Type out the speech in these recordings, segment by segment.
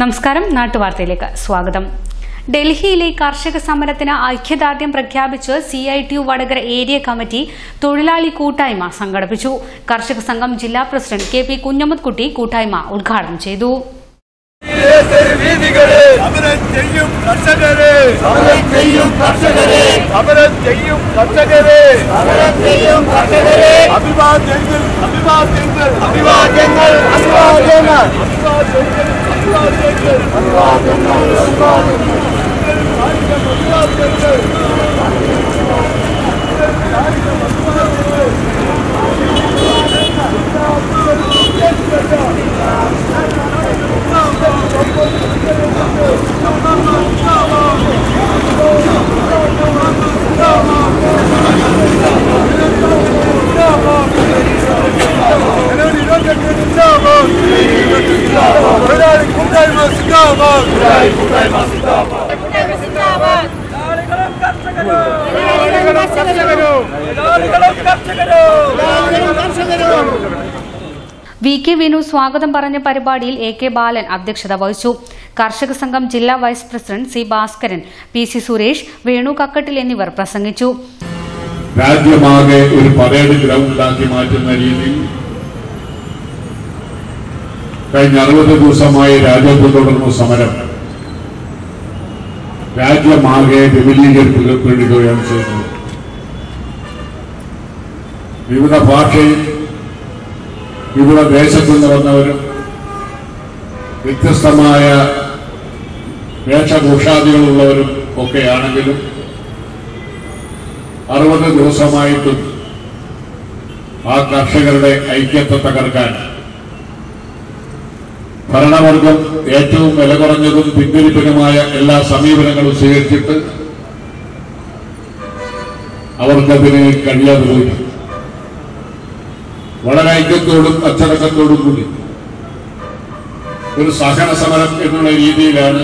നമസ്കാരം നാട്ടുവാർത്തയിലേക്ക് സ്വാഗതം ഡൽഹിയിലെ കർഷക സമരത്തിന് ഐക്യദാർഢ്യം പ്രഖ്യാപിച്ച് C I T U Vadakara area committee തൊഴിലാളി കൂട്ടായ്മ സംഘടിപ്പിച്ചു കർഷക സംഘം ജില്ലാ പ്രസിഡന്റ് കെ പി കുഞ്ഞമ്മദ്കുട്ടി കൂട്ടായ്മ ഉദ്ഘാടനം ചെയ്തു വീതികളെ സമരം ചെയ്യും കർഷകരെ സമരം ചെയ്യും കർഷകരെ സമരം ചെയ്യും കർഷകരെ സമരം ചെയ്യും കർഷകരെ അഭിവാദ്യങ്ങൾ അഭിവാദ്യങ്ങൾ അഭിവാദ്യങ്ങൾ അഭിവാദ്യങ്ങൾ അഭിവാദ്യങ്ങൾ അഭിവാദ്യങ്ങൾ അഭിവാദ്യങ്ങൾ അഭിവാദ്യങ്ങൾ തൊഴിലാളി കൂട്ടായ്മ സിന്ദാബാദ് തൊഴിലാളി കൂട്ടായ്മ സിന്ദാബാദ് വി കെ വിനു സ്വാഗതം പറഞ്ഞ പരിപാടിയിൽ എ കെ ബാലൻ അധ്യക്ഷത വഹിച്ചു കർഷക സംഘം ജില്ലാ vice president C Bhaskaran P C Suresh Venu Kakkattil എന്നിവർ പ്രസംഗിച്ചു രാജ്യമാകെ ഒരു പരേഡ് ഗ്രൗണ്ടാക്കി മാറ്റുന്ന രീതിയിൽ കഴിഞ്ഞ അറുപത് ദിവസമായി രാജ്യത്ത് തുടർന്ന സമരം രാജ്യമാകെ വിപുലീകരിക്കപ്പെടുകയാണ് ചെയ്യുന്നത് വിവിധ ഭാഷയിൽ വിവിധ ദേശത്തു നിന്ന് വന്നവരും വ്യത്യസ്തമായ വേഷഭൂഷാദികളുള്ളവരും ഒക്കെയാണെങ്കിലും അറുപത് ദിവസമായിട്ടും ആ കർഷകരുടെ ഐക്യത്തെ തകർക്കാൻ ഭരണവർഗം ഏറ്റവും വില കുറഞ്ഞതും പിന്തിരിപ്പിനുമായ എല്ലാ സമീപനങ്ങളും സ്വീകരിച്ചിട്ട് അവർക്കതിന് കഴിയാതെ പോയി വളരെ ഐക്യത്തോടും അച്ചടക്കത്തോടും കൂടി ഒരു സഹന സമരം എന്നുള്ള രീതിയിലാണ്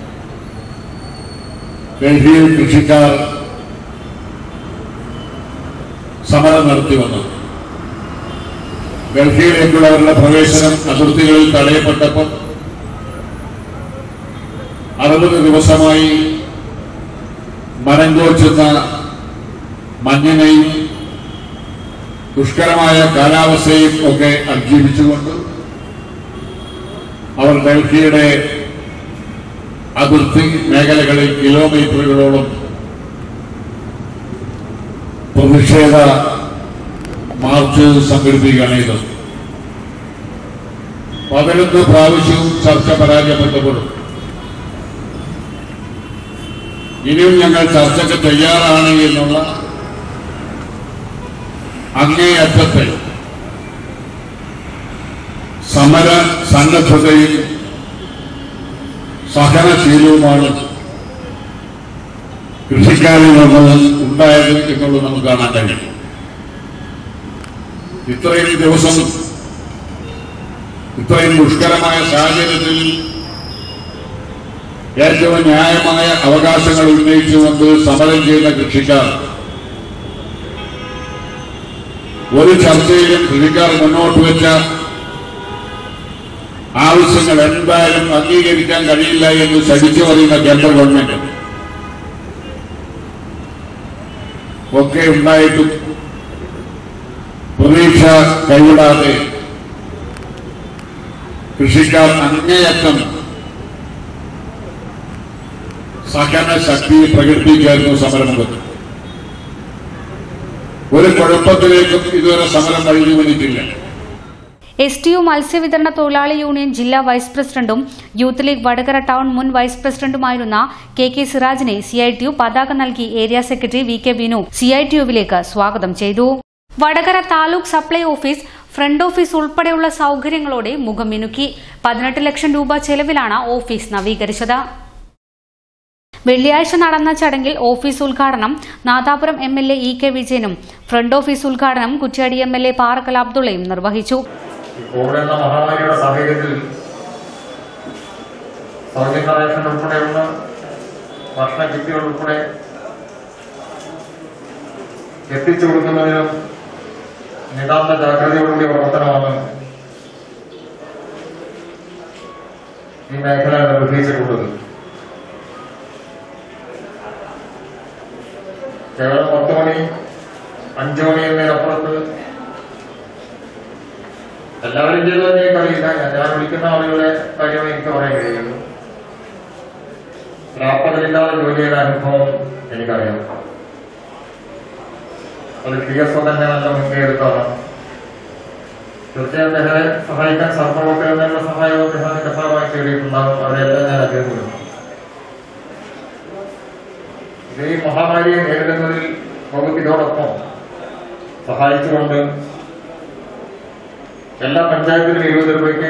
ഡൽഹിയിൽ കൃഷിക്കാർ സമരം നടത്തി വന്നത് ഡൽഹിയിലേക്കുള്ളവരുടെ പ്രവേശനം അതിർത്തികളിൽ തടയപ്പെട്ടപ്പോൾ അറുപത് ദിവസമായി മരങ്കോച്ചുന്ന മഞ്ഞിനെയും ദുഷ്കരമായ കാലാവസ്ഥയും ഒക്കെ അതിജീവിച്ചുകൊണ്ട് അവർ ഡൽഹിയുടെ അതിർത്തി മേഖലകളിൽ കിലോമീറ്ററുകളോളം പ്രതിഷേധ മാർച്ച് സംഘടിപ്പിക്കുകയാണ് ചെയ്തത് പതിനൊന്ന് പ്രാവശ്യവും ചർച്ച പരാജയപ്പെട്ടപ്പോഴും ഇനിയും ഞങ്ങൾ ചർച്ചയ്ക്ക് തയ്യാറാണ് എന്നുള്ള അങ്ങേയറ്റത്തെ സമര സന്നദ്ധതയും സഹനശീലവുമാണ് കൃഷിക്കാരിൽ നിന്ന് ഉണ്ടായത് എന്നുള്ളത് നമുക്ക് കാണാൻ കഴിയും ഇത്രയും ദിവസം ഇത്രയും ദുഷ്കരമായ സാഹചര്യത്തിൽ ഏറ്റവും ന്യായമായ അവകാശങ്ങൾ ഉന്നയിച്ചുകൊണ്ട് സമരം ചെയ്യുന്ന കൃഷിക്കാർ ഒരു ചർച്ചയിലും കൃഷിക്കാർ മുന്നോട്ട് വെച്ച ആവശ്യങ്ങൾ എന്തായാലും അംഗീകരിക്കാൻ കഴിയില്ല എന്ന് ശടിച്ചു പറയുന്ന കേന്ദ്ര ഗവൺമെന്റ് ഒക്കെ ഉണ്ടായിട്ടും പ്രതീക്ഷ കൈവിടാതെ കൃഷിക്കാർ അങ്ങേയറ്റം സഹന ശക്തി പ്രകടിപ്പിക്കായിരുന്നു സമരമുഖത്ത് ഒരു കുഴപ്പത്തിലേക്കും ഇതുവരെ സമരം കഴിഞ്ഞു വന്നിട്ടില്ല എസ് ടി യു മത്സ്യവിതരണ തൊഴിലാളി യൂണിയൻ ജില്ലാ വൈസ് പ്രസിഡന്റും യൂത്ത് ലീഗ് വടകര ടൗൺ മുൻ വൈസ് പ്രസിഡന്റുമായിരുന്ന കെ കെ സിറാജിനെ സി ഐ ടി യു പതാക നൽകി area secretary V K Vinu C I T യുവിലേക്ക് സ്വാഗതം ചെയ്തു Vadakara taluk supply office front office ഉൾപ്പെടെയുള്ള സൌകര്യങ്ങളോടെ മുഖം മിനുക്കി പതിനെട്ട് ലക്ഷം രൂപ ചെലവിലാണ് ഓഫീസ് നവീകരിച്ചത് വെള്ളിയാഴ്ച നടന്ന ചടങ്ങിൽ ഓഫീസ് ഉദ്ഘാടനം Nadapuram M L A E K വിജയനും ഫ്രണ്ട് ഓഫീസ് ഉദ്ഘാടനം Kuttiadi M L A Parakkal അബ്ദുള്ളയും നിർവഹിച്ചു ഈ കോവിഡ് എന്ന മഹാമാരിയുടെ സാഹചര്യത്തിൽ സൗജന്യ റേഷൻ ഉൾപ്പെടെയുള്ള ഭക്ഷണ കിറ്റുകൾ ഉൾപ്പെടെ എത്തിച്ചു കൊടുക്കുന്നതിനും നിതാന്ത ജാഗ്രതയോടുകൂടിയ പ്രവർത്തനമാണ് ഈ മേഖല നിർവഹിച്ചിട്ടുള്ളത് കേവലം പത്ത് മണി അഞ്ചു മണി എന്നതിനപ്പുറത്ത് എല്ലാവരും ചെയ്തതെന്ന് എനിക്കറിയില്ല ഞാൻ ഞാൻ വിളിക്കുന്ന ആളുകളുടെ കാര്യമേ എനിക്ക് പറയാൻ കഴിയുള്ളൂ രാപ്പകലില്ലാതെ ജോലി ചെയ്ത അനുഭവം എനിക്കറിയാം അത് ടി എസ് ഒ തന്നെ നല്ല മുൻകൈ എടുത്താണ് തീർച്ചയായും അദ്ദേഹത്തെ സഹായിക്കാൻ സർവപ്രവർത്തകരുടെ സഹായവും അദ്ദേഹം കഥാവായി തേടിയിട്ടുണ്ടാകും അവരെല്ലാം ഞാൻ അഭ്യർത്ഥിക്കുന്നു ഇത് ഈ മഹാമാരിയെ നേരിടുന്നതിൽ വകുപ്പ് ഇതോടൊപ്പം സഹായിച്ചുകൊണ്ട് എല്ലാ പഞ്ചായത്തിലും ഇരുപത് രൂപയ്ക്ക്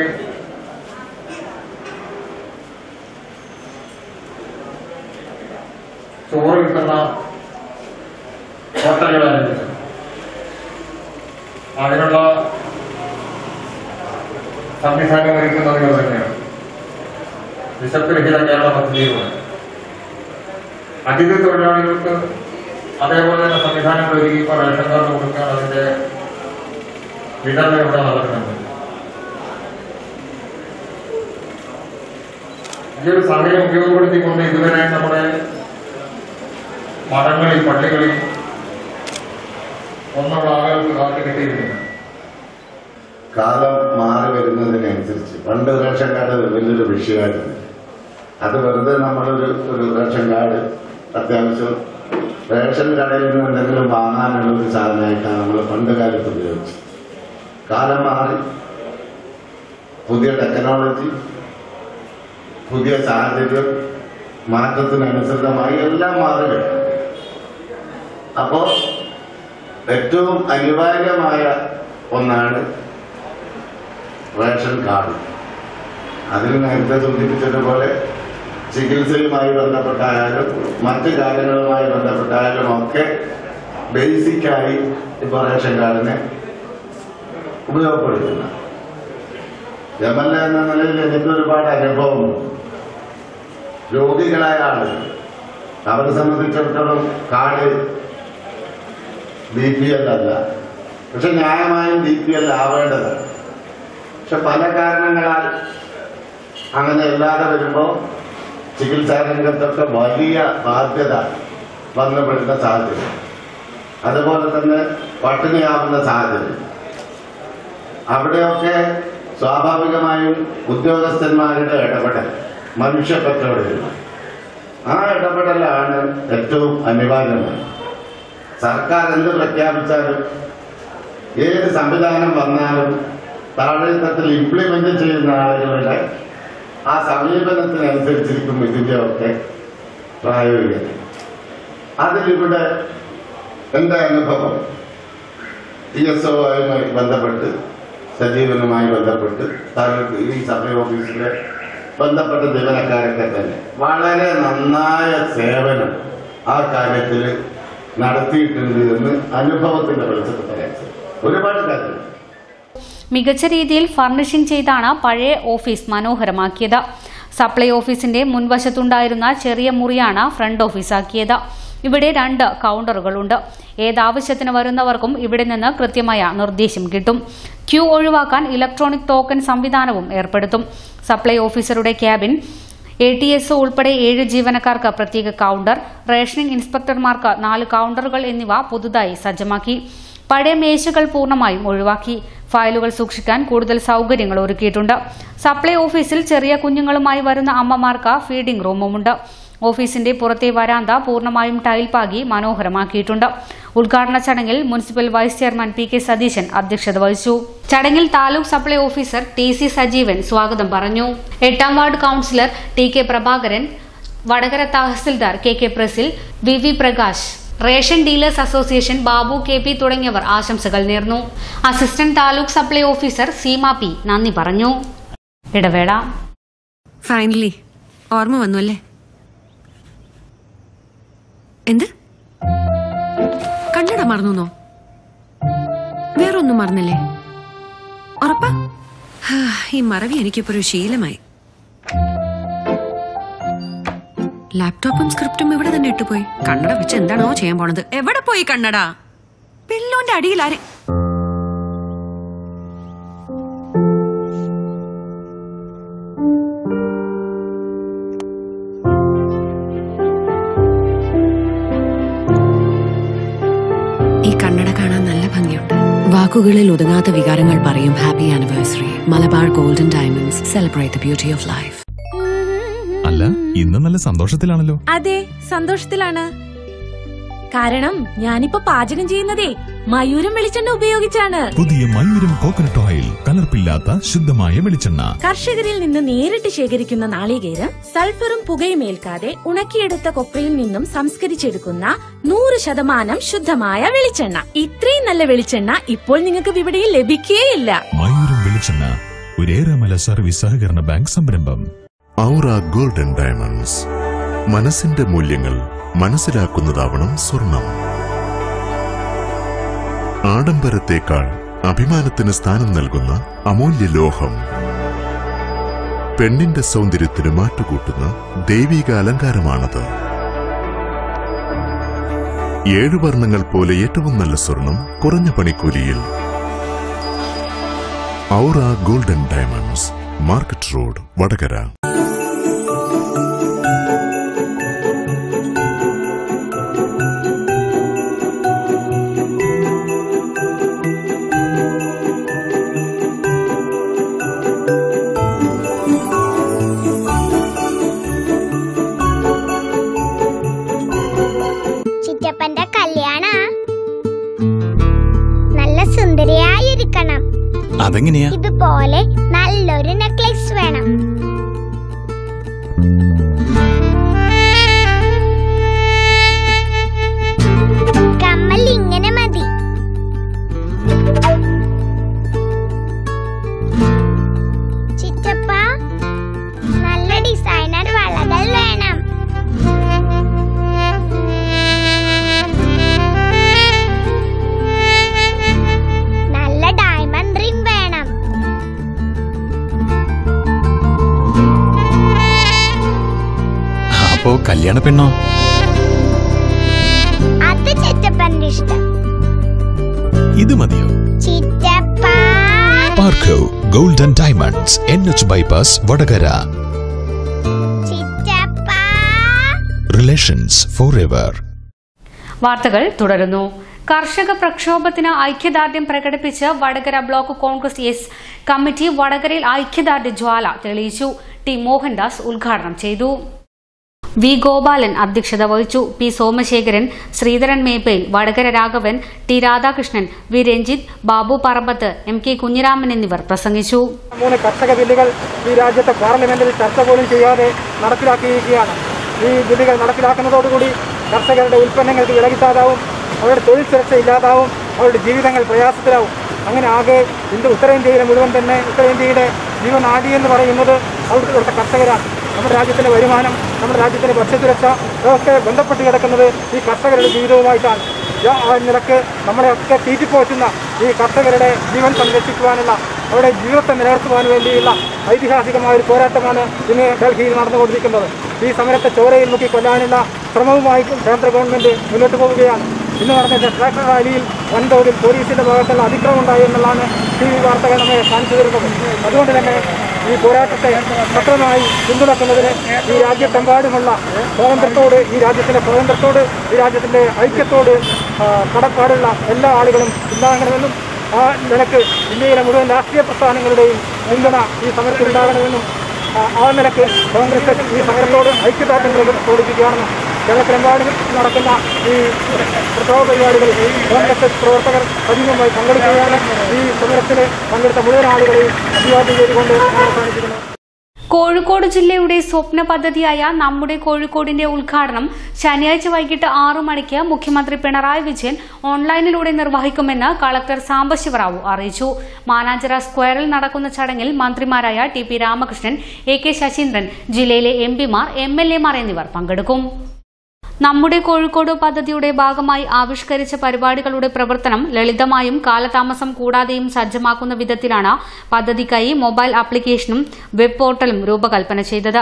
ചോറ് കിട്ടുന്ന ഹോട്ടലുകൾ ആരംഭിച്ചു അതിനുള്ള സംവിധാനം ഒരുക്കുന്നത് ഇവർ തന്നെയാണ് വിശപ്പുരഹിത കേരള പദ്ധതിയിലൂടെ അതിഥി തൊഴിലാളികൾക്ക് അതേപോലെ തന്നെ സംവിധാനങ്ങൾ ഒരുക്കി ഇപ്പോൾ റേഷൻ കാർഡ് കൊടുക്കാൻ അതിന്റെ വിതരണം ഇവിടെ നടക്കുന്നുണ്ട് ഈ ഒരു സമയം ഉപയോഗപ്പെടുത്തിക്കൊണ്ട് ഇതുവരെ നമ്മുടെ മഠങ്ങളിൽ പള്ളികളിൽ ഒന്നുള്ള ആളുകൾക്ക് കാത്തു കിട്ടിയിരുന്നില്ല കാലം മാറി വരുന്നതിനനുസരിച്ച് പണ്ട് റേഷൻ കാർഡ് വലിയൊരു വിഷയമായിരുന്നു അത് വെറുതെ നമ്മളൊരു ഒരു റേഷൻ കാർഡ് അത്യാവശ്യം റേഷൻ കടയിൽ നിന്ന് എന്തെങ്കിലും വാങ്ങാനുള്ള ഒരു സാധനമായിട്ടാണ് നമ്മൾ പണ്ട് കാലത്ത് ഉപയോഗിച്ചത് കാലം മാറി പുതിയ ടെക്നോളജി പുതിയ സാഹചര്യം മാറ്റത്തിനനുസൃതമായി എല്ലാം മാറുകയാണ് അപ്പോ ഏറ്റവും അനിവാര്യമായ ഒന്നാണ് റേഷൻ കാർഡ് അതിൽ നേരത്തെ സൂചിപ്പിച്ചതുപോലെ ചികിത്സയുമായി ബന്ധപ്പെട്ടായാലും മറ്റ് കാര്യങ്ങളുമായി ബന്ധപ്പെട്ടായാലും ഒക്കെ ബേസിക്കായി ഇപ്പൊ റേഷൻ കാർഡിനെ ഉപയോഗപ്പെടുത്തുന്നു എം എൽ എ എന്ന നിലയിൽ എനിക്ക് ഒരുപാട് അനുഭവമുണ്ട് രോഗികളായ ആളുകൾ അവരെ സംബന്ധിച്ചിടത്തോളം കാർഡ് ബി പി എൽ അല്ല പക്ഷെ ന്യായമായും ബി പി എൽ ആവേണ്ടതാണ് പക്ഷെ പല കാരണങ്ങളാൽ അങ്ങനെ അല്ലാതെ വരുമ്പോൾ ചികിത്സാ രംഗത്തൊക്കെ വലിയ ബാധ്യത വന്നുപെടുന്ന സാഹചര്യം അതുപോലെ തന്നെ പട്ടിണിയാവുന്ന സാഹചര്യം അവിടെയൊക്കെ സ്വാഭാവികമായും ഉദ്യോഗസ്ഥന്മാരുടെ ഇടപെടൽ മനുഷ്യപ്പറ്റോടെയുള്ള ആ ഇടപെടലാണ് ഏറ്റവും അനിവാര്യമാണ് സർക്കാർ എന്ത് പ്രഖ്യാപിച്ചാലും ഏത് സംവിധാനം വന്നാലും താഴേത്തട്ടിൽ ഇംപ്ലിമെന്റ് ചെയ്യുന്ന ആളുകളുടെ ആ സമീപനത്തിനനുസരിച്ചിരിക്കും ഇതിന്റെ ഒക്കെ പ്രായോഗികത അതിലിവിടെ എന്റെ അനുഭവം ടി എസ് ഒയുമായി ബന്ധപ്പെട്ട് സജീവനുമായി ബന്ധപ്പെട്ട് താലൂക്ക് ഈ സപ്ലൈ ഓഫീസിലെ ബന്ധപ്പെട്ട ജീവനക്കാരൊക്കെ തന്നെ വളരെ നന്നായ സേവനം ആ കാര്യത്തിൽ നടത്തിയിട്ടുണ്ട് എന്ന് അനുഭവത്തിന്റെ വെളിച്ചത്തിൽ പറയാൻ സാധിക്കും. ഒരുപാട് കാര്യങ്ങൾ മികച്ച രീതിയിൽ ഫർണിഷിംഗ് ചെയ്താണ് പഴയ ഓഫീസ് മനോഹരമാക്കിയത് സപ്ലൈ ഓഫീസിന്റെ മുൻവശത്തുണ്ടായിരുന്ന ചെറിയ മുറിയാണ് ഫ്രണ്ട് ഓഫീസാക്കിയത് ഇവിടെ രണ്ട് കൗണ്ടറുകളുണ്ട് ഏതാവശ്യത്തിന് വരുന്നവർക്കും ഇവിടെ നിന്ന് കൃത്യമായ നിർദ്ദേശം കിട്ടും ക്യൂ ഒഴിവാക്കാൻ ഇലക്ട്രോണിക് ടോക്കൺ സംവിധാനവും ഏർപ്പെടുത്തും സപ്ലൈ ഓഫീസറുടെ ക്യാബിൻ എ ടി എസ് ഉൾപ്പെടെ ഏഴ് ജീവനക്കാർക്ക് പ്രത്യേക കൗണ്ടർ റേഷനിംഗ് ഇൻസ്പെക്ടർമാർക്ക് നാല് കൗണ്ടറുകൾ എന്നിവ പുതുതായി സജ്ജമാക്കി പഴയ മേശകൾ പൂർണ്ണമായും ഒഴിവാക്കി ഫയലുകൾ സൂക്ഷിക്കാൻ കൂടുതൽ സൗകര്യങ്ങൾ ഒരുക്കിയിട്ടുണ്ട് സപ്ലൈ ഓഫീസിൽ ചെറിയ കുഞ്ഞുങ്ങളുമായി വരുന്ന അമ്മമാർക്ക് ഫീഡിംഗ് റൂമുമുണ്ട് ഓഫീസിന്റെ പുറത്തെ വരാന്ത പൂർണ്ണമായും ടൈൽ പാകി മനോഹരമാക്കിയിട്ടുണ്ട് ഉദ്ഘാടന ചടങ്ങിൽ municipal vice chairman P K Satheesan അധ്യക്ഷത വഹിച്ചു ചടങ്ങിൽ taluk supply officer T C Sajeevan സ്വാഗതം പറഞ്ഞു എട്ടാം ward councillor T K Prabhakaran Vadakara tahsildar K K Prasil V V Prakash ration dealers association Babu K P തുടങ്ങിയവർ ആശംസകൾ നേർന്നു assistant taluk supply officer Seema P നന്ദി പറഞ്ഞു ഇടവേള ഫൈനലി ഓർമ്മ വന്നു അല്ലേ എന്ത് കണ്ണട മറന്നോ വേറൊന്നും മറന്നില്ലേ ഉറപ്പാ ഹാ, ഈ മറവി എനിക്കിപ്പോ ഒരു ശീലമായി ലാപ്ടോപ്പും സ്ക്രിപ്റ്റും ഇവിടെ തന്നെ ഇട്ടുപോയി കണ്ണട വെച്ച് എന്താണോ ചെയ്യാൻ പോണത് എവിടെ പോയി കണ്ണട പില്ലോന്റെ അടിയിൽ ആരെ വാക്കുകളിൽ ഒതുങ്ങാത്ത വികാരങ്ങൾ പറയും happy anniversary Malabar golden diamonds celebrate the beauty of life അല്ല ഇന്ന് നല്ല സന്തോഷത്തിലാണല്ലോ അതെ സന്തോഷത്തിലാണ് കാരണം ഞാനിപ്പോ പാചകം ചെയ്യുന്നതേ മയൂരം വെളിച്ചെണ്ണ ഉപയോഗിച്ചാണ് പുതിയ മയൂരം കോക്കനട്ട് ഓയിൽ കലർപ്പില്ലാത്ത ശുദ്ധമായ വെളിച്ചെണ്ണ കർഷകരിൽ നിന്ന് നേരിട്ട് ശേഖരിക്കുന്ന നാളികേരം സൾഫറും പുകയും ഏൽക്കാതെ ഉണക്കിയെടുത്ത കൊപ്രയിൽ നിന്നും സംസ്കരിച്ചെടുക്കുന്ന നൂറ് ശതമാനം ശുദ്ധമായ വെളിച്ചെണ്ണ ഇത്രയും നല്ല വെളിച്ചെണ്ണ ഇപ്പോൾ നിങ്ങൾക്ക് വിപണിയിൽ ലഭിക്കുകയില്ല മയൂരം വെളിച്ചെണ്ണ ഒരേറെമല സർവീസ് സഹകരണ ബാങ്ക് സംരംഭം ഔറ ഗോൾഡൻ ഡയമണ്ട്സ് മനസ്സിന്റെ മൂല്യങ്ങൾ മനസ്സിലാക്കുന്നതാവണം സ്വർണം ആഡംബരത്തേക്കാൾ അഭിമാനത്തിന് സ്ഥാനം നൽകുന്ന അമൂല്യ ലോഹം പെണ്ണിന്റെ സൗന്ദര്യത്തിന് മാറ്റുകൂട്ടുന്ന ദൈവിക അലങ്കാരമാണത് ഏഴു വർണ്ണങ്ങൾ പോലെ ഏറ്റവും നല്ല സ്വർണം കുറഞ്ഞ പണിക്കൂലിയിൽ Aura golden diamonds market road Vadakara ചിറ്റപ്പന്റെ കല്യാണ നല്ല സുന്ദരിയായിരിക്കണം അതെങ്ങനെയാ ഇതുപോലെ നല്ലൊരു നെക്ലേസ് വേണം കമ്മൽ ഇങ്ങനെ മതി ചിറ്റപ്പ നല്ല ഡിസൈനർ വളകൾ വേണം നല്ല ഡയമണ്ട് റിംഗ് വേണം അപ്പോ കല്യാണ പെണ്ണോ അത് ചിറ്റപ്പന്റെ ഇഷ്ടം ഇത് മതിയോ ചിറ്റപ്പ Parco golden diamonds N H bypass Vadakara ചിറ്റപ്പ റിലേഷൻസ് ഫോർ എവർ വാർത്തകൾ തുടരുന്നു കർഷക പ്രക്ഷോഭത്തിന് ഐക്യദാർഢ്യം പ്രകടിപ്പിച്ച് Vadakara block Congress S committee വടകരയിൽ ഐക്യദാർഢ്യ ജ്വാല തെളിയിച്ചു ടി മോഹൻദാസ് ഉദ്ഘാടനം ചെയ്തു വി ഗോപാലൻ അധ്യക്ഷത വഹിച്ചു P Somasekharan Sreedharan Meppayil Vadakara Raghavan T Radhakrishnan V Ranjith Babu Parambath M K Kunhiraman എന്നിവർ പ്രസംഗിച്ചു മൂന്ന് കർഷക ബില്ലുകൾ ഈ രാജ്യത്തെ പാർലമെന്റിൽ ചർച്ച പോലും ചെയ്യാതെ നടപ്പിലാക്കിയിരിക്കുകയാണ് ഈ ബില്ലുകൾ നടപ്പിലാക്കുന്നതോടുകൂടി കർഷകരുടെ ഉൽപ്പന്നങ്ങൾക്ക് വിലകിട്ടാതാവും അവരുടെ തൊഴിൽ സുരക്ഷ ഇല്ലാതാവും അവരുടെ ജീവിതങ്ങൾ പ്രയാസത്തിലാവും അങ്ങനെ ആകെ ഇന്ത്യ ഉത്തരേന്ത്യയിലെ മുഴുവൻ തന്നെ ഉത്തരേന്ത്യയുടെ ജീവനാഡി എന്ന് പറയുന്നത് അവിടുത്തെ ഇവിടുത്തെ കർഷകരാണ് നമ്മുടെ രാജ്യത്തിന്റെ വരുമാനം നമ്മുടെ രാജ്യത്തിന്റെ ഭക്ഷ്യസുരക്ഷ ഇതൊക്കെ ബന്ധപ്പെട്ട് കിടക്കുന്നത് ഈ കർഷകരുടെ ജീവിതവുമായിട്ടാണ് ആ- ആ നിലക്ക് നമ്മളെയൊക്കെ തീറ്റിപ്പോറ്റുന്ന ഈ കർഷകരുടെ ജീവൻ സംരക്ഷിക്കുവാനുള്ള അവരുടെ ജീവിതത്തെ നിലനിർത്തുവാൻ വേണ്ടിയുള്ള ഐതിഹാസികമായ ഒരു പോരാട്ടമാണ് ഇന്ന് ഡൽഹിയിൽ നടന്നുകൊണ്ടിരിക്കുന്നത് ഈ സമരത്തെ ചോരയിൽ മുക്കി കൊല്ലാനുള്ള ശ്രമവുമായി കേന്ദ്ര ഗവൺമെന്റ് മുന്നോട്ട് പോവുകയാണ് ഇന്ന് നടന്ന ട്രാക്ടർ റാലിയിൽ വൻതോതിൽ പോലീസിന്റെ ഭാഗത്തുള്ള അതിക്രമം ഉണ്ടായി എന്നുള്ളതാണ് ടി വി വാർത്തകൾ നമ്മെ കാണിച്ചു തരുന്നത് അതുകൊണ്ട് തന്നെ ഈ പോരാട്ടത്തെ ശക്തമായി പിന്തുണക്കുന്നതിന് ഈ രാജ്യത്തെമ്പാടുമുള്ള സ്വാതന്ത്ര്യത്തോട് ഈ രാജ്യത്തിന്റെ സ്വാതന്ത്ര്യത്തോട് ഈ രാജ്യത്തിന്റെ ഐക്യത്തോട് ആ, കടപ്പാടുള്ള എല്ലാ ആളുകളും ഉണ്ടാകണമെന്നും ആ നിലക്ക് ഇന്ത്യയിലെ മുഴുവൻ രാഷ്ട്രീയ പ്രസ്ഥാനങ്ങളുടെയും പിന്തുണ ഈ സമരത്തിൽ ഉണ്ടാകണമെന്നും ആ- ആ നിലക്ക് കോൺഗ്രസ് ഈ സമരത്തോട് ഐക്യദാർഢ്യം പ്രകടിപ്പിക്കുകയാണെന്നും കേരളത്തിലെമ്പാടും നടക്കുന്ന ഈ പ്രക്ഷോഭ പരിപാടികളിൽ കോൺഗ്രസ് പ്രവർത്തകർ സജീവമായി പങ്കെടുക്കുകയാണ് ഈ സമരത്തിൽ പങ്കെടുത്ത മുഴുവൻ ആളുകളെയും അഭിവാദ്യം ചെയ്തുകൊണ്ട് ഞാൻ അവസാനിപ്പിക്കുന്നു കോഴിക്കോട് ജില്ലയുടെ സ്വപ്ന പദ്ധതിയായ നമ്മുടെ കോഴിക്കോടിന്റെ ഉദ്ഘാടനം ശനിയാഴ്ച വൈകിട്ട് ആറു മണിക്ക് മുഖ്യമന്ത്രി പിണറായി വിജയൻ ഓൺലൈനിലൂടെ നിർവഹിക്കുമെന്ന് കളക്ടർ സാംബശിവറാവു അറിയിച്ചു മാനാഞ്ചിറ സ്ക്വയറിൽ നടക്കുന്ന ചടങ്ങിൽ മന്ത്രിമാരായ T P Ramakrishnan A K Saseendran ജില്ലയിലെ എം പിമാർ എം എൽ എമാർ എന്നിവർ പങ്കെടുക്കും നമ്മുടെ കോഴിക്കോട് പദ്ധതിയുടെ ഭാഗമായി ആവിഷ്കരിച്ച പരിപാടികളുടെ പ്രവർത്തനം ലളിതമായും കാലതാമസം കൂടാതെയും സജ്ജമാക്കുന്ന വിധത്തിലാണ് പദ്ധതിക്കായി മൊബൈൽ ആപ്ലിക്കേഷനും വെബ് പോർട്ടലും രൂപകൽപ്പന ചെയ്തത്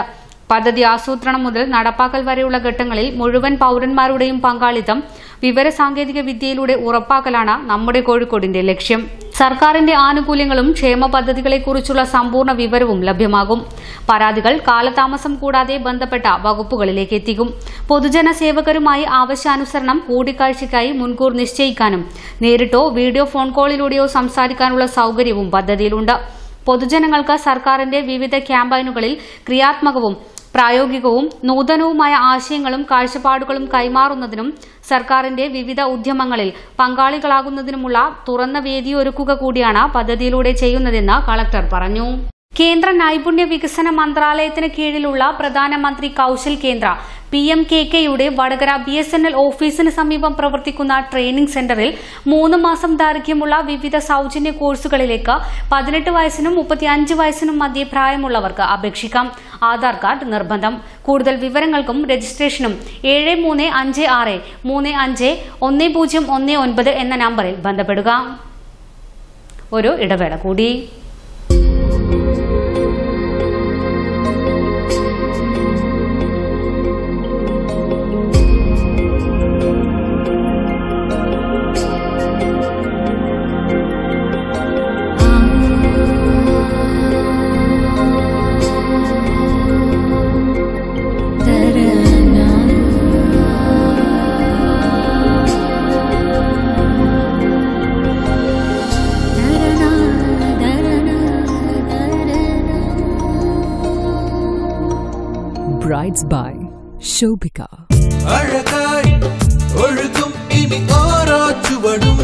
പദ്ധതി ആസൂത്രണം മുതൽ നടപ്പാക്കൽ വരെയുള്ള ഘട്ടങ്ങളിൽ മുഴുവൻ പൌരന്മാരുടെയും പങ്കാളിത്തം വിവരസാങ്കേതിക വിദ്യയിലൂടെ ഉറപ്പാക്കലാണ് നമ്മുടെ കോഴിക്കോടിന്റെ ലക്ഷ്യം സർക്കാരിന്റെ ആനുകൂല്യങ്ങളും ക്ഷേമ പദ്ധതികളെക്കുറിച്ചുള്ള സമ്പൂർണ്ണ വിവരവും ലഭ്യമാകും പരാതികൾ കാലതാമസം കൂടാതെ ബന്ധപ്പെട്ട വകുപ്പുകളിലേക്ക് എത്തിക്കും പൊതുജന സേവകരുമായി ആവശ്യാനുസരണം കൂടിക്കാഴ്ചയ്ക്കായി മുൻകൂർ നിശ്ചയിക്കാനും നേരിട്ടോ വീഡിയോ ഫോൺ കോളിലൂടെയോ സംസാരിക്കാനുള്ള സൌകര്യവും പദ്ധതിയിലുണ്ട് പൊതുജനങ്ങൾക്ക് സർക്കാരിന്റെ വിവിധ ക്യാമ്പയിനുകളിൽ ക്രിയാത്മകവും പ്രായോഗികവും നൂതനവുമായ ആശയങ്ങളും കാഴ്ചപ്പാടുകളും കൈമാറുന്നതിനും സർക്കാരിന്റെ വിവിധ ഉദ്യമങ്ങളിൽ പങ്കാളികളാകുന്നതിനുമുള്ള തുറന്ന വേദിയൊരുക്കുക കൂടിയാണ് പദ്ധതിയിലൂടെ ചെയ്യുന്നതെന്ന് കളക്ടർ പറഞ്ഞു കേന്ദ്ര നൈപുണ്യ വികസന മന്ത്രാലയത്തിന് കീഴിലുള്ള പ്രധാനമന്ത്രി കൌശൽ കേന്ദ്ര പി എം കെ കെയുടെ Vadakara B S N L ഓഫീസിന് സമീപം പ്രവർത്തിക്കുന്ന ട്രെയിനിംഗ് സെന്ററിൽ മൂന്ന് മാസം ദൈർഘ്യമുള്ള വിവിധ സൌജന്യ കോഴ്സുകളിലേക്ക് പതിനെട്ട് വയസ്സിനും മുപ്പത്തിയഞ്ച് വയസ്സിനും മധ്യേ പ്രായമുള്ളവർക്ക് അപേക്ഷിക്കാം ആധാർ കാർഡ് നിർബന്ധം കൂടുതൽ വിവരങ്ങൾക്കും രജിസ്ട്രേഷനും ഏഴ് മൂന്ന് അഞ്ച് ആറ് മൂന്ന് അഞ്ച് ഒന്ന് പൂജ്യം ഒന്ന് ഒൻപത് എന്ന നമ്പറിൽ ബന്ധപ്പെടുക ഒരു ഇടവേള കൂടി Brides by Shobika. അഴകായി ഒഴുകും ഇനി ഓരോ ചുവടും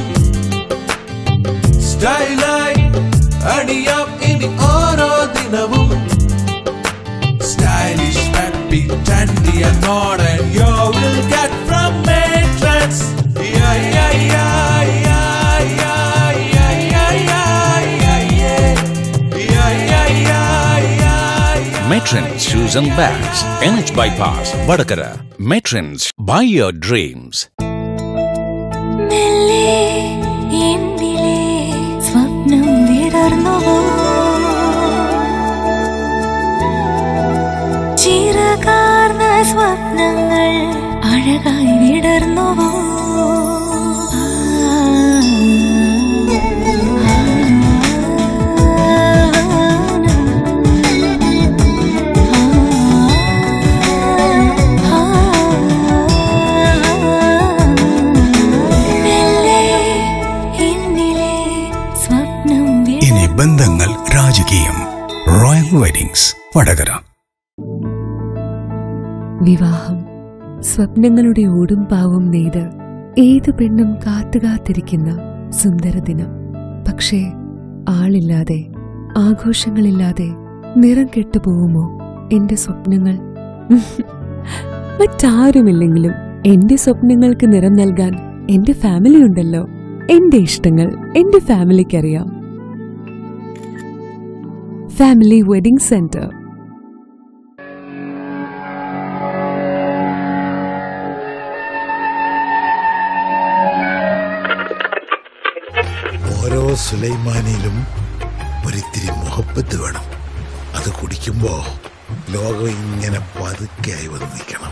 സ്റ്റൈലായി അണിയാം ഇനി ഓരോ ദിനവും stylish happy trendy and modern you will get from matrix yeah yeah yeah yeah yeah yeah yeah yeah yeah yeah yeah yeah yeah yeah Matrons Shoes and Bags, NH Bypass, Vadakara. Matrons, buy your dreams. എന്നിലെ സ്വപ്നം വിടർന്നുവോ ചിറകാർന്ന സ്വപ്നങ്ങൾ അഴകായി വിടർന്നുവോ മെല്ലെ എന്നിലെ സ്വപ്നം ഇനി ബന്ധങ്ങൾ രാജകീയം royal weddings Vadakara വിവാഹം സ്വപ്നങ്ങളുടെ ഓടും പാവും നെയ്ത് ഏതു പെണ്ണും കാത്തുകാത്തിരിക്കുന്ന സുന്ദര ദിനം പക്ഷേ ആളില്ലാതെ ആഘോഷങ്ങളില്ലാതെ നിറം കെട്ടുപോകുമോ എന്റെ സ്വപ്നങ്ങൾ മറ്റാരുമില്ലെങ്കിലും എന്റെ സ്വപ്നങ്ങൾക്ക് നിറം നൽകാൻ എന്റെ ഫാമിലി ഉണ്ടല്ലോ എന്റെ ഇഷ്ടങ്ങൾ എന്റെ ഫാമിലിക്കറിയാം ഫാമിലി വെഡിംഗ് സെന്റർ ഓരോ സുലൈമാനിയിലും ഒരിത്തിരി മുഹബത്ത് വേണം അത് കുടിക്കുമ്പോ ലോകം ഇങ്ങനെ പതുക്കെയായി വന്ന് നിൽക്കണം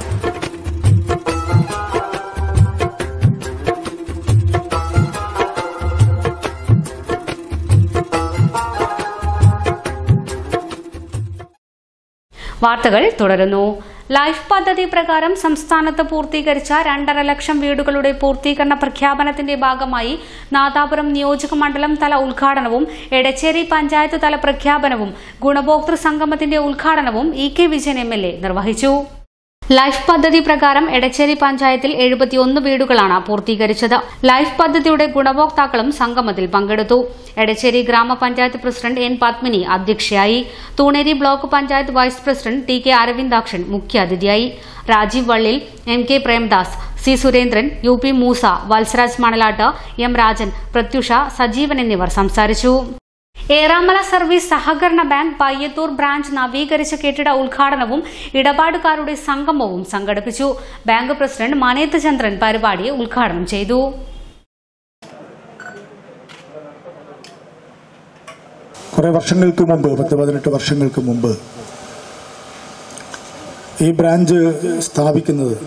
വാർത്തകൾ തുടരുന്നു ലൈഫ് പദ്ധതി പ്രകാരം സംസ്ഥാനത്ത് പൂർത്തീകരിച്ച രണ്ടര ലക്ഷം വീടുകളുടെ പൂർത്തീകരണ പ്രഖ്യാപനത്തിന്റെ ഭാഗമായി നാദാപുരം നിയോജക മണ്ഡലം തല ഉദ്ഘാടനവും എടച്ചേരി പഞ്ചായത്ത് തല പ്രഖ്യാപനവും ഗുണഭോക്തൃ സംഗമത്തിന്റെ ഉദ്ഘാടനവും E K Vijayan M L A നിർവഹിച്ചു ലൈഫ് പദ്ധതി പ്രകാരം എടച്ചേരി പഞ്ചായത്തിൽ എഴുപത്തിയൊന്ന് വീടുകളാണ് പൂർത്തീകരിച്ചത് ലൈഫ് പദ്ധതിയുടെ ഗുണഭോക്താക്കളും സംഗമത്തിൽ പങ്കെടുത്തു എടച്ചേരി ഗ്രാമപഞ്ചായത്ത് പ്രസിഡന്റ് എൻ പത്മിനി അധ്യക്ഷയായി Thuneri block panchayat vice president T K Aravindakshan മുഖ്യാതിഥിയായി Rajeev Vallil M K Premdas C Surendran U P Moosa Vatsaraj Manalatt M Rajan Pratyusha Sajeevan എന്നിവർ സംസാരിച്ചു ഏറാമല സർവീസ് സഹകരണ ബാങ്ക് പയ്യത്തൂർ ബ്രാഞ്ച് നവീകരിച്ച കെട്ടിട ഉദ്ഘാടനവും ഇടപാടുകാരുടെ സംഗമവും സംഘടിപ്പിച്ചു ബാങ്ക് പ്രസിഡന്റ് മനേത്ത് ചന്ദ്രൻ പരിപാടി ഉദ്ഘാടനം ചെയ്തു കുറെ വർഷങ്ങൾക്ക് മുമ്പ് പത്ത് പതിനെട്ട് വർഷങ്ങൾക്ക് മുമ്പ് ഈ ബ്രാഞ്ച് സ്ഥാപിക്കുന്നത്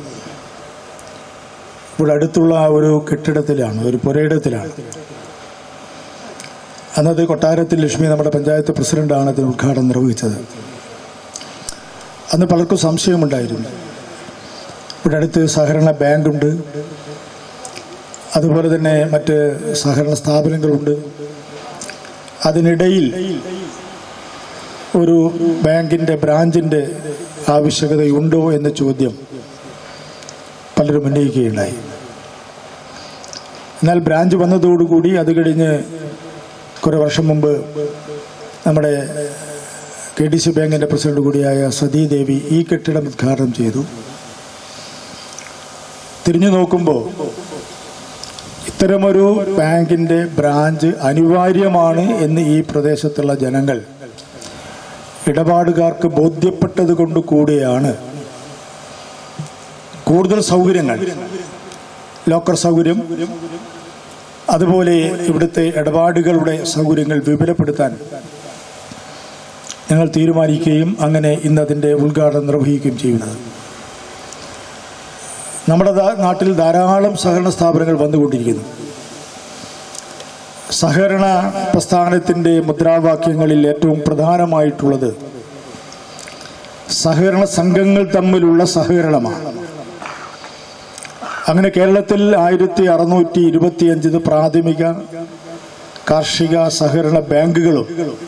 ഇവിടെ അടുത്തുള്ള ഒരു കെട്ടിടത്തിലാണ് ഒരു പുരയിടത്തിലാണ് അന്നത് കൊട്ടാരത്തിൽ ലക്ഷ്മി നമ്മുടെ പഞ്ചായത്ത് പ്രസിഡന്റാണ് അതിന് ഉദ്ഘാടനം നിർവഹിച്ചത് അന്ന് പലർക്കും സംശയമുണ്ടായിരുന്നു ഇവിടെ അടുത്ത് സഹകരണ ബാങ്കുണ്ട് അതുപോലെ തന്നെ മറ്റ് സഹകരണ സ്ഥാപനങ്ങളുണ്ട് അതിനിടയിൽ ഒരു ബാങ്കിൻ്റെ ബ്രാഞ്ചിൻ്റെ ആവശ്യകതയുണ്ടോ എന്ന ചോദ്യം പലരും ഉന്നയിക്കുകയുണ്ടായി എന്നാൽ ബ്രാഞ്ച് വന്നതോടുകൂടി അത് കഴിഞ്ഞ് കുറേ വർഷം മുമ്പ് നമ്മുടെ കെ ഡി സി ബാങ്കിൻ്റെ പ്രസിഡന്റ് കൂടിയായ സതീദേവി ഈ കെട്ടിടം ഉദ്ഘാടനം ചെയ്തു തിരിഞ്ഞു നോക്കുമ്പോൾ ഇത്തരമൊരു ബാങ്കിൻ്റെ ബ്രാഞ്ച് അനിവാര്യമാണ് എന്ന് ഈ പ്രദേശത്തുള്ള ജനങ്ങൾ ഇടപാടുകാർക്ക് ബോധ്യപ്പെട്ടത് കൊണ്ട് കൂടിയാണ് കൂടുതൽ സൗകര്യങ്ങൾ ലോക്കർ സൗകര്യം അതുപോലെ ഇവിടുത്തെ ഇടപാടുകളുടെ സൗകര്യങ്ങൾ വിപുലപ്പെടുത്താൻ ഞങ്ങൾ തീരുമാനിക്കുകയും അങ്ങനെ ഇന്ന് അതിൻ്റെ ഉദ്ഘാടനം നിർവഹിക്കുകയും ചെയ്യുന്നത് നമ്മുടെ ദാ- നാട്ടിൽ ധാരാളം സഹകരണ സ്ഥാപനങ്ങൾ വന്നുകൊണ്ടിരിക്കുന്നു സഹകരണ പ്രസ്ഥാനത്തിൻ്റെ മുദ്രാവാക്യങ്ങളിൽ ഏറ്റവും പ്രധാനമായിട്ടുള്ളത് സഹകരണ സംഘങ്ങൾ തമ്മിലുള്ള സഹകരണമാണ് അങ്ങനെ കേരളത്തിൽ ആയിരത്തി അറുന്നൂറ്റി ഇരുപത്തിയഞ്ച് പ്രാഥമിക കാർഷിക സഹകരണ ബാങ്കുകളും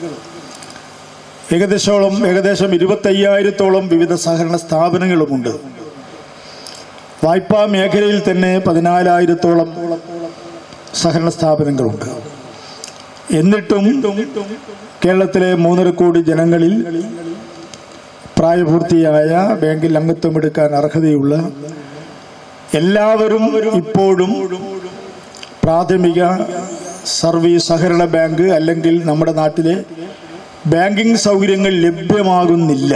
ഏകദേശോളം ഏകദേശം ഇരുപത്തയ്യായിരത്തോളം വിവിധ സഹകരണ സ്ഥാപനങ്ങളുമുണ്ട് വായ്പാ മേഖലയിൽ തന്നെ പതിനാലായിരത്തോളം സഹകരണ സ്ഥാപനങ്ങളുണ്ട് എന്നിട്ടും കേരളത്തിലെ മൂന്നര കോടി ജനങ്ങളിൽ പ്രായപൂർത്തിയായ ബാങ്കിൽ അംഗത്വം എടുക്കാൻ അർഹതയുള്ള എല്ലാവരും ഇപ്പോഴും പ്രാഥമിക സർവീസ് സഹകരണ ബാങ്ക് അല്ലെങ്കിൽ നമ്മുടെ നാട്ടിലെ ബാങ്കിംഗ് സൗകര്യങ്ങൾ ലഭ്യമാകുന്നില്ല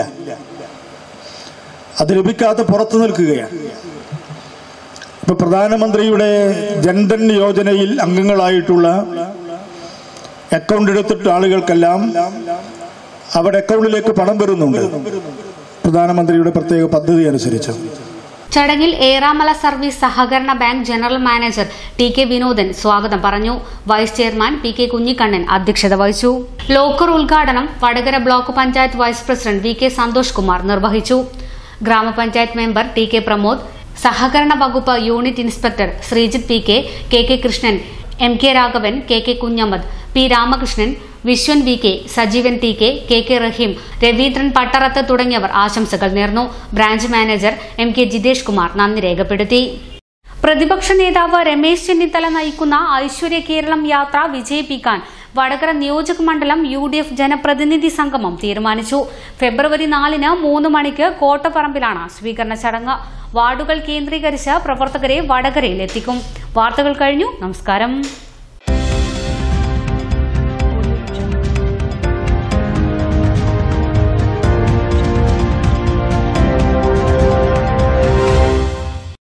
അത് ലഭിക്കാതെ പുറത്തു നിൽക്കുകയാണ് ഇപ്പൊ പ്രധാനമന്ത്രിയുടെ ജൻധൻ യോജനയിൽ അംഗങ്ങളായിട്ടുള്ള അക്കൗണ്ട് എടുത്തിട്ട് ആളുകൾക്കെല്ലാം അവിടെ അക്കൗണ്ടിലേക്ക് പണം വരുന്നുണ്ട് പ്രധാനമന്ത്രിയുടെ പ്രത്യേക പദ്ധതി അനുസരിച്ച് ചടങ്ങിൽ ഏറാമല സർവീസ് സഹകരണ bank general manager T K Vinodan സ്വാഗതം പറഞ്ഞു vice chairman P K Kunhikannan അധ്യക്ഷത വഹിച്ചു ലോക്കർ ഉദ്ഘാടനം Vadakara block panchayat vice president V K Santhosh Kumar നിർവഹിച്ചു gramapanchayat member T K Pramod സഹകരണ വകുപ്പ് unit inspector Sreejith P K K K Krishnan M K Raghavan K K Kunhammad P Ramakrishnan Viswan V K Sajeevan T K K K Raheem Raveendran Pattarath തുടങ്ങിയവർ ആശംസകൾ നേർന്നു branch manager M K Jitesh Kumar നന്ദി രേഖപ്പെടുത്തി പ്രതിപക്ഷ നേതാവ് രമേശ് ചെന്നിത്തല നയിക്കുന്ന ഐശ്വര്യ കേരളം യാത്ര വിജയിപ്പിക്കാൻ വടകര നിയോജക മണ്ഡലം യു ഡി എഫ് ജനപ്രതിനിധി സംഗമം തീരുമാനിച്ചു ഫെബ്രുവരി നാലിന് മൂന്ന് മണിക്ക് കോട്ടപ്പറമ്പിലാണ് സ്വീകരണ ചടങ്ങ് വാർഡുകൾ കേന്ദ്രീകരിച്ച് പ്രവർത്തകരെ വടകരയിൽ എത്തിക്കും വാർത്തകൾ കഴിഞ്ഞു നമസ്കാരം